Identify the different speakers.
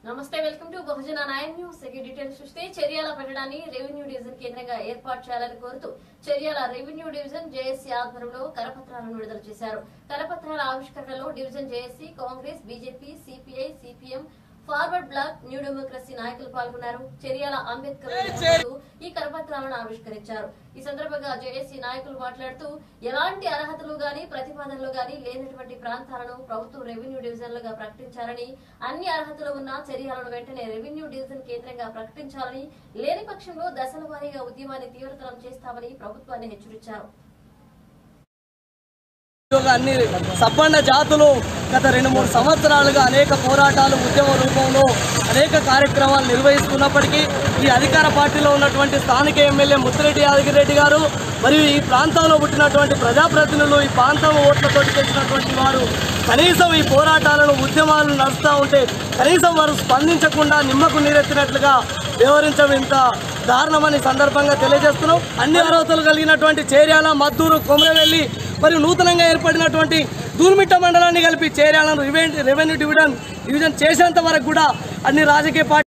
Speaker 1: నమస్తే welcome to Bahujana nine news ఇక details చూస్తే చర్యాల పెట్టడాన్ని రెవెన్యూ డివిజన్ కేంద్రంగా ఏర్పాటు చేయాలని కోరుతూ చర్యాల రెవెన్యూ డివిజన్ జేఏసీ ఆధ్వర్యంలో కరపత్రాలను విడుదల చేశారు కరపత్రాల ఆవిష్కరణలో division JAC Congress BJP CPI CPM forward block new democracy నాయకులు పాల్గొన్నారు చర్యాల అంబేద్కర్ మాట్లాడుతూ ఈ కరపత్రాలను ఆవిష్కరించారు ఈ సందర్భంగా జేఏసీ నాయకులు మాట్లాడుతూ ఎలాంటి అర్హతలు గాని ప్రతిపాదనలు గాని లేనటువంటి ప్రాంతాలను ప్రభుత్వం రెవెన్యూ డివిజన్లుగా ప్రకటించాలని అన్ని అర్హతలు ఉన్న చర్యలను వెంటనే రెవెన్యూ డివిజన్ కేంద్రంగా ప్రకటించాలని లేని పక్షంలో దశల వారీగా ఉద్యమాన్ని తీవ్రతరం చేస్తామని ప్రభుత్వాన్ని హెచ్చరించారు
Speaker 2: ఉద్యోగ అన్ని సబ్బండ జాతులు గత రెండు మూడు సంవత్సరాలుగా అనేక పోరాటాలు ఉద్యమ రూపంలో అనేక కార్యక్రమాలు నిర్వహిస్తున్నప్పటికీ ఈ అధికార పార్టీలో ఉన్నటువంటి స్థానిక ఎమ్మెల్యే ముత్తిరెడ్డి యాదగిరెడ్డి గారు మరియు ఈ ప్రాంతంలో పుట్టినటువంటి ప్రజాప్రతినిధులు ఈ ప్రాంతం ఓట్లతో తెచ్చినటువంటి వారు కనీసం ఈ పోరాటాలను ఉద్యమాలు నడుస్తూ ఉంటే కనీసం వారు స్పందించకుండా నిమ్మకు నీరెత్తినట్లుగా వ్యవహరించడం ఇంత దారుణమని సందర్భంగా తెలియజేస్తున్నాం అన్ని అర్హతలు కలిగినటువంటి చేర్యాల మద్దూరు కొమరవెల్లి మరియు నూతనంగా ఏర్పడినటువంటి దూర్మిట్ట మండలాన్ని కలిపి చేర్యాలను రెవెన్యూ రెవెన్యూ డివిజన్ డివిజన్ చేసేంత వరకు కూడా అన్ని రాజకీయ పార్టీ